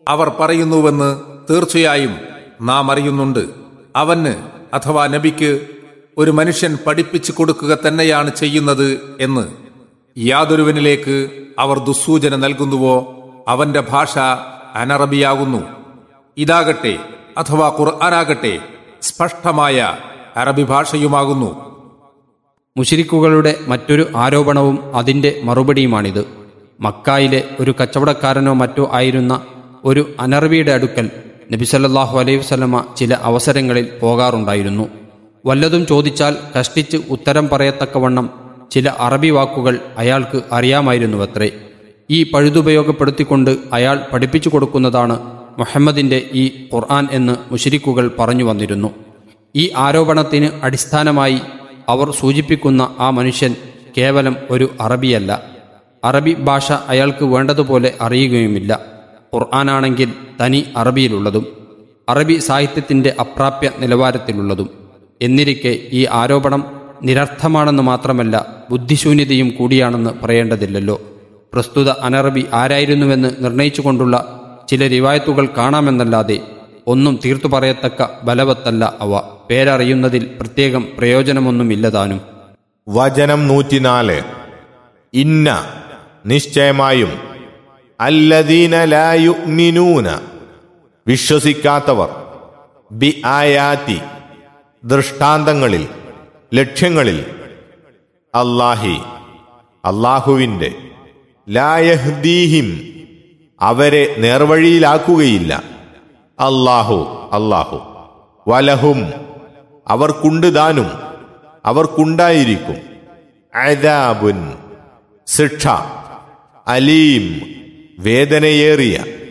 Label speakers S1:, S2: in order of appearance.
S1: അവർ പറയുന്നുവെന്ന് തീർച്ചയായും നാം അറിയുന്നുണ്ട് അവന് അഥവാ നബിക്ക് ഒരു മനുഷ്യൻ പഠിപ്പിച്ചു കൊടുക്കുക തന്നെയാണ് ചെയ്യുന്നത് എന്ന് യാതൊരുവനിലേക്ക് അവർ ദുസ്സൂചന നൽകുന്നുവോ അവന്റെ ഭാഷ അനറബിയാകുന്നു ഇതാകട്ടെ അഥവാ ഖുർആനാകട്ടെ സ്പഷ്ടമായ അറബി ഭാഷയുമാകുന്നു
S2: മുഷിരിക്കുകളുടെ മറ്റൊരു ആരോപണവും അതിന്റെ മറുപടിയുമാണിത് മക്കായിലെ ഒരു കച്ചവടക്കാരനോ മറ്റോ ആയിരുന്ന ഒരു അനർവിയുടെ അടുക്കൽ നബിസല്ലാഹു അലൈഹി വസല്ലമ ചില അവസരങ്ങളിൽ പോകാറുണ്ടായിരുന്നു വല്ലതും ചോദിച്ചാൽ കഷ്ടിച്ച് ഉത്തരം പറയത്തക്കവണ്ണം ചില അറബി വാക്കുകൾ അയാൾക്ക് അറിയാമായിരുന്നുവത്രേ ഈ പഴുതുപയോഗപ്പെടുത്തിക്കൊണ്ട് അയാൾ പഠിപ്പിച്ചു കൊടുക്കുന്നതാണ് മുഹമ്മദിന്റെ ഈ ഖുർആൻ എന്ന് മുഷിരിക്കുകൾ പറഞ്ഞു വന്നിരുന്നു ഈ ആരോപണത്തിന് അടിസ്ഥാനമായി അവർ സൂചിപ്പിക്കുന്ന ആ മനുഷ്യൻ കേവലം ഒരു അറബിയല്ല അറബി ഭാഷ അയാൾക്ക് വേണ്ടതുപോലെ അറിയുകയുമില്ല ഖുർആനാണെങ്കിൽ തനി അറബിയിലുള്ളതും അറബി സാഹിത്യത്തിന്റെ അപ്രാപ്യ നിലവാരത്തിലുള്ളതും എന്നിരിക്കെ ഈ ആരോപണം നിരർത്ഥമാണെന്ന് മാത്രമല്ല ബുദ്ധിശൂന്യതയും കൂടിയാണെന്ന് പറയേണ്ടതില്ലല്ലോ പ്രസ്തുത അനറബി ആരായിരുന്നുവെന്ന് നിർണയിച്ചുകൊണ്ടുള്ള ചില റിവായത്തുകൾ കാണാമെന്നല്ലാതെ ഒന്നും തീർത്തു പറയത്തക്ക ബലവത്തല്ല അവ പേരറിയുന്നതിൽ പ്രത്യേകം പ്രയോജനമൊന്നുമില്ലതാനും
S3: വചനം നൂറ്റിനാല് ഇന്ന നിശ്ചയമായും അല്ലദീന ലായുമിനൂന വിശ്വസിക്കാത്തവർ ബി ആയാതി ദൃഷ്ടാന്തങ്ങളിൽ ലക്ഷ്യങ്ങളിൽ അല്ലാഹി അള്ളാഹുവിൻ്റെ ലായഹ്ദീഹിം അവരെ നേർവഴിയിലാക്കുകയില്ല അല്ലാഹു അല്ലാഹു വലഹും അവർക്കുണ്ട് താനും അവർക്കുണ്ടായിരിക്കും അദാബുൻ ശിക്ഷ അലീം വേദനയേറിയ